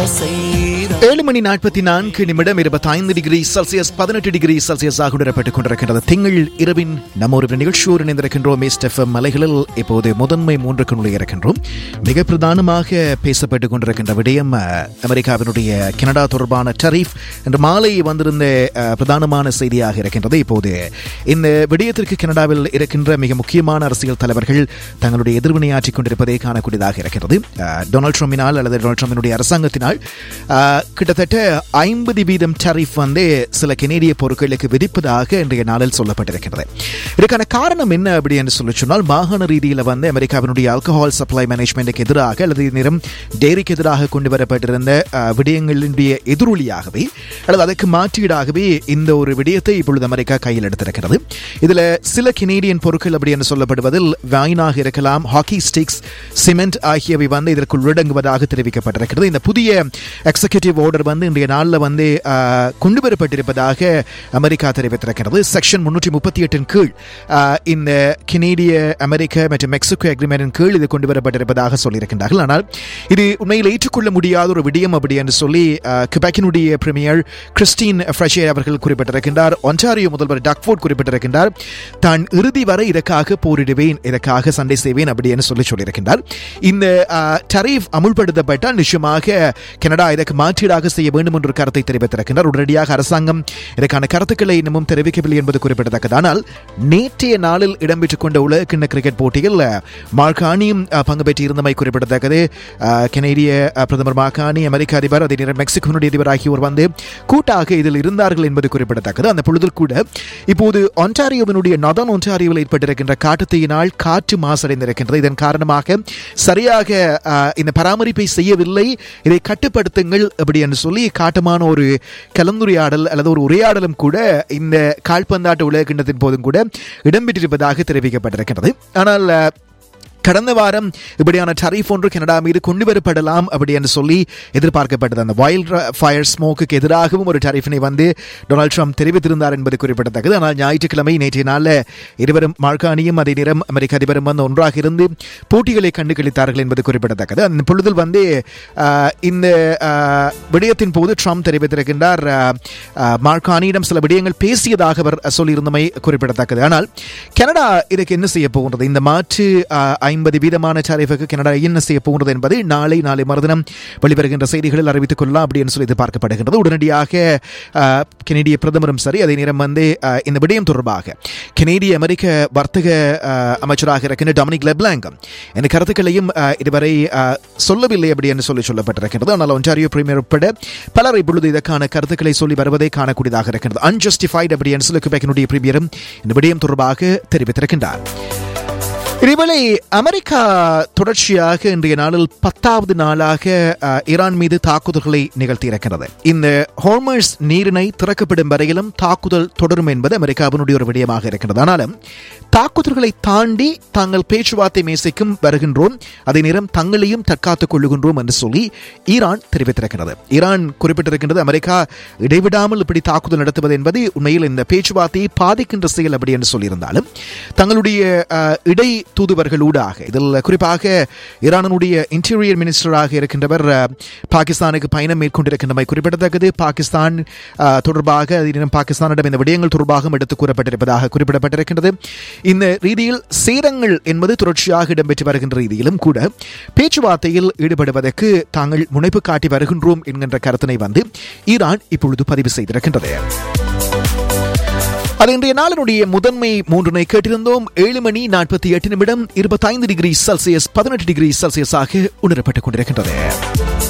செய்தார் ஏழு மணி நாற்பத்தி நான்கு நிமிடம் இருபத்தைந்து டிகிரி செல்சியஸ் பதினெட்டு டிகிரி செல்சியஸாக உணரப்பட்டுக் கொண்டிருக்கிறது திங்கள் இரவின் நம்ம ஒரு நிகழ்ச்சியோடு இணைந்திருக்கின்றோம் எஸ்டெஃப்எம் மலைகளில் இப்போது முதன்மை மூன்றுக்கு நுழைய இருக்கின்றோம் மிக பிரதானமாக பேசப்பட்டுக் கொண்டிருக்கின்ற விடயம் அஹ், அமெரிக்காவினுடைய கனடா தொடர்பான டரீஃப் என்று மாலை வந்திருந்த அஹ், பிரதானமான செய்தியாக இருக்கின்றது இப்போது இந்த விடயத்திற்கு கனடாவில் இருக்கின்ற மிக முக்கியமான அரசியல் தலைவர்கள் தங்களுடைய எதிர்வினையாற்றிக் கொண்டிருப்பதை காணக்கூடியதாக இருக்கிறது அஹ், டொனால்ட் ட்ரம்பினால் அல்லது டொனால்ட் ட்ரம்பினுடைய அரசாங்கத்தினால் அஹ், கிட்டத்தட்ட ஐம்பது வீதம் டரிஃப் வந்து சில கெனேடிய பொருட்களுக்கு விதிப்பதாக இன்றைய நாளில் சொல்லப்பட்டிருக்கிறது இதுக்கான காரணம் என்ன அப்படி என்று சொல்லி சொன்னால் மாகாண ரீதியில் வந்து அமெரிக்காவினுடைய ஆல்கஹால் சப்ளை மேனேஜ்மெண்ட்டுக்கு எதிராக அல்லது இது நேரம் டேரிக்கு எதிராக கொண்டு வரப்பட்டிருந்த அஹ், விடயங்களினுடைய எதிரொலியாகவே அல்லது அதற்கு மாற்றீடாகவே இந்த ஒரு விடயத்தை இப்பொழுது அமெரிக்கா கையில் எடுத்திருக்கிறது இதுல சில கெனேடியன் பொருட்கள் அப்படி என்று சொல்லப்படுவதில் வைனாக இருக்கலாம் ஹாக்கி ஸ்டிக்ஸ் சிமெண்ட் ஆகியவை வந்து இதற்கு உள்ளடங்குவதாக தெரிவிக்கப்பட்டிருக்கிறது இந்த புதிய எக்ஸிகியூட்டிவ் ஆர்டர் வந்து இன்றைய நாளில் வந்து ஆஹ், கொண்டு வரப்பட்டிருப்பதாக அமெரிக்கா தெரிவித்திருக்கிறது செக்ஷன் முன்னூற்றி முப்பத்தி எட்டின் கீழ் ஆஹ், இந்த கெனேடிய அமெரிக்க மற்றும் மெக்சிகோ அக்ரிமெண்டின் கீழ் இது கொண்டு வரப்பட்டிருப்பதாக சொல்லியிருக்கின்றார்கள் ஆனால் இது உண்மையில் ஏற்றுக்கொள்ள முடியாத ஒரு விடயம் அப்படி என்று சொல்லி ஆஹ், கிபெக்கினுடைய பிரீமியர் கிறிஸ்டின் ஃப்ரெஷே அவர்கள் குறிப்பிட்டிருக்கின்றார் ஒன்டாரியோ முதல்வர் டக்ஃபோர்ட் குறிப்பிட்டிருக்கின்றார் தான் இறுதி வரை இதற்காக போரிடுவேன் இதற்காக சண்டை செய்வேன் அப்படி என்று சொல்லி சொல்லியிருக்கின்றார் இந்த டரீஃப் அமுல்படுத்தப்பட்டால் நிச்சயமாக கனடா இதற்கு மாற்றீடாக செய்ய வேண்டும் என்ற ஒரு கருத்தை தெரிவித்திருக்கின்றார் உடனடியாக அரசாங்கம் இதற்கான கருத்துக்களை இன்னமும் தெரிவிக்கவில்லை என்பது குறிப்பிடத்தக்கது ஆனால் நேற்றைய நாளில் இடம்பெற்றுக் கொண்ட உலக கிண்ண கிரிக்கெட் போட்டியில் மார்கானியும் அஹ், பங்கு பெற்றிருந்தமை குறிப்பிடத்தக்கது அஹ், கனேடிய அஹ், பிரதமர் மார்கானி அமெரிக்க அதிபர் அதே நேரம் மெக்சிகோனுடைய அதிபர் ஆகியோர் வந்து கூட்டாக இதில் இருந்தார்கள் என்பது குறிப்பிடத்தக்கது அந்த பொழுதில் கூட இப்போது ஒன்டாரியோவினுடைய நதன் ஒன்டாரியோவில் ஏற்பட்டிருக்கின்ற காட்டுத்தீயினால் காற்று மாசடைந்திருக்கின்றது இதன் காரணமாக சரியாக அஹ், இந்த பராமரிப்பை செய்யவில்லை இதை கட்டுப்படுத்துங்கள் அப்படி என்று சொல்லி காட்டமான ஒரு கலந்துரையாடல் அல்லது ஒரு உரையாடலும் கூட இந்த கால்பந்தாட்ட உலக கிண்ணத்தின் போதும் கூட இடம்பெற்றிருப்பதாக தெரிவிக்கப்பட்டிருக்கிறது ஆனால் அஹ், கடந்த வாரம் இப்படியான டரீஃப் ஒன்று கனடா மீது கொண்டு வரப்படலாம் அப்படி என்று சொல்லி எதிர்பார்க்கப்பட்டது அந்த வைல்ட் ஃபயர் ஸ்மோக்குக்கு எதிராகவும் ஒரு டரீஃபினை வந்து டொனால்ட் ட்ரம்ப் தெரிவித்திருந்தார் என்பது குறிப்பிடத்தக்கது ஆனால் ஞாயிற்றுக்கிழமை நேற்றைய நாளில் இருவரும் மார்கானியும் அதே நேரம் அமெரிக்க அதிபரும் வந்து ஒன்றாக இருந்து போட்டிகளை கண்டு கழித்தார்கள் என்பது குறிப்பிடத்தக்கது அந்த பொழுதில் வந்து ஆஹ், இந்த ஆஹ், விடயத்தின் போது ட்ரம்ப் தெரிவித்திருக்கின்றார் ஆஹ், ஆஹ், மார்கானியிடம் சில விடயங்கள் பேசியதாக அவர் சொல்லியிருந்தமை குறிப்பிடத்தக்கது ஆனால் கனடா இதுக்கு என்ன செய்ய போகின்றது இந்த மாற்று ஐம்பது வீதமான டாரிஃபுக்கு கனடா என்ன செய்ய போகின்றது என்பது நாளை நாளை மறுதினம் வெளிவருகின்ற செய்திகளில் அறிவித்துக் கொள்ளலாம் அப்படின்னு சொல்லி எதிர்பார்க்கப்படுகின்றது உடனடியாக ஆஹ், கெனடிய பிரதமரும் சரி அதே நேரம் வந்து ஆஹ், இந்த விடயம் தொடர்பாக கெனேடிய அமெரிக்க வர்த்தக ஆஹ், அமைச்சராக இருக்கின்ற டொமினிக் லெப்லாங்கம் இந்த கருத்துக்களையும் ஆஹ், இதுவரை ஆஹ், சொல்லவில்லை அப்படி என்று சொல்லி சொல்லப்பட்டிருக்கிறது ஆனால் ஒன்டாரியோ பிரீமியர் உட்பட பலர் இப்பொழுது இதற்கான கருத்துக்களை சொல்லி வருவதை காணக்கூடியதாக இருக்கிறது அன்ஜஸ்டிஃபைட் அப்படி என்று சொல்லி குபெக்கினுடைய பிரீமியரும் இந்த விடயம் தொடர்பாக தெரிவித்திருக்கின்றார் இதேவேளை அமெரிக்கா தொடர்ச்சியாக இன்றைய நாளில் பத்தாவது நாளாக அஹ், ஈரான் மீது தாக்குதல்களை நிகழ்த்தியிருக்கிறது இந்த ஹோர்மர்ஸ் நீரிணை திறக்கப்படும் வரையிலும் தாக்குதல் தொடரும் என்பது அமெரிக்காவினுடைய ஒரு விடயமாக இருக்கிறது ஆனாலும் தாக்குதல்களை தாண்டி தாங்கள் பேச்சுவார்த்தை மேசைக்கும் வருகின்றோம் அதே நேரம் தங்களையும் தற்காத்துக் கொள்ளுகின்றோம் என்று சொல்லி ஈரான் தெரிவித்திருக்கிறது ஈரான் குறிப்பிட்டிருக்கின்றது அமெரிக்கா இடைவிடாமல் இப்படி தாக்குதல் நடத்துவது என்பது உண்மையில் இந்த பேச்சுவார்த்தையை பாதிக்கின்ற செயல் அப்படி என்று சொல்லியிருந்தாலும் தங்களுடைய அஹ், இடை தூதுவர்கள் ஊடாக இதில் குறிப்பாக ஈரானுடைய இன்டீரியர் மினிஸ்டராக இருக்கின்றவர் அஹ், பாகிஸ்தானுக்கு பயணம் மேற்கொண்டிருக்கின்றமை குறிப்பிடத்தக்கது பாகிஸ்தான் அஹ், தொடர்பாக அதே நேரம் பாகிஸ்தானிடம் இந்த விடயங்கள் தொடர்பாகவும் எடுத்துக் கூறப்பட்டிருப்பதாக குறிப்பிடப்பட்டிருக்கின்றது இந்த ரீதியில் சேதங்கள் என்பது தொடர்ச்சியாக இடம்பெற்று வருகின்ற ரீதியிலும் கூட பேச்சுவார்த்தையில் ஈடுபடுவதற்கு தாங்கள் முனைப்பு காட்டி வருகின்றோம் என்கின்ற கருத்தினை வந்து ஈரான் இப்பொழுது பதிவு செய்திருக்கின்றது அது இன்றைய நாளினுடைய முதன்மை மூன்றினை கேட்டிருந்தோம் ஏழு மணி நாற்பத்தி எட்டு நிமிடம் இருபத்தைந்து டிகிரி செல்சியஸ் பதினெட்டு டிகிரி செல்சியஸாக உணரப்பட்டுக் கொண்டிருக்கின்றது